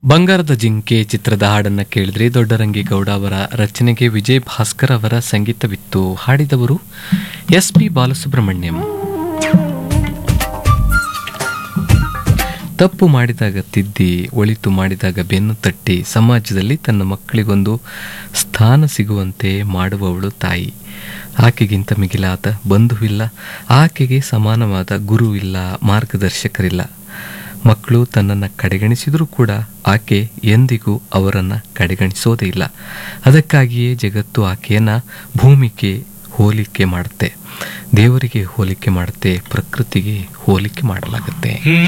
ಬಂಗಾರದ ಜಿಂಕೆ ಚಿತ್ರದ ಹಾಡನ್ನ ಕೇಳಿದ್ರೆ ದೊಡ್ಡರಂಗಿ ಗೌಡ ಅವರ ರಚನೆಗೆ ವಿಜಯ್ ಭಾಸ್ಕರ್ ಅವರ ಸಂಗೀತವಿತ್ತು ಹಾಡಿದವರು ಎಸ್ ಪಿ ಬಾಲಸುಬ್ರಹ್ಮಣ್ಯಂ ತಪ್ಪು ಮಾಡಿದಾಗ ತಿದ್ದಿ ಒಳಿತು ಮಾಡಿದಾಗ ಬೆನ್ನು ತಟ್ಟಿ ಸಮಾಜದಲ್ಲಿ ತನ್ನ ಮಕ್ಕಳಿಗೊಂದು ಸ್ಥಾನ ಸಿಗುವಂತೆ ಮಾಡುವವಳು ತಾಯಿ ಆಕೆಗಿಂತ ಮಿಗಿಲಾದ ಬಂಧುವಿಲ್ಲ ಆಕೆಗೆ ಸಮಾನವಾದ ಗುರುವಿಲ್ಲ ಮಾರ್ಗದರ್ಶಕರಿಲ್ಲ ಮಕ್ಕಳು ತನ್ನನ್ನು ಕಡೆಗಣಿಸಿದರೂ ಕೂಡ ಆಕೆ ಎಂದಿಗೂ ಅವರನ್ನು ಕಡೆಗಣಿಸೋದೇ ಇಲ್ಲ ಅದಕ್ಕಾಗಿಯೇ ಜಗತ್ತು ಆಕೆಯನ್ನು ಭೂಮಿಗೆ ಹೋಲಿಕೆ ಮಾಡುತ್ತೆ ದೇವರಿಗೆ ಹೋಲಿಕೆ ಮಾಡುತ್ತೆ ಪ್ರಕೃತಿಗೆ ಹೋಲಿಕೆ ಮಾಡಲಾಗುತ್ತೆ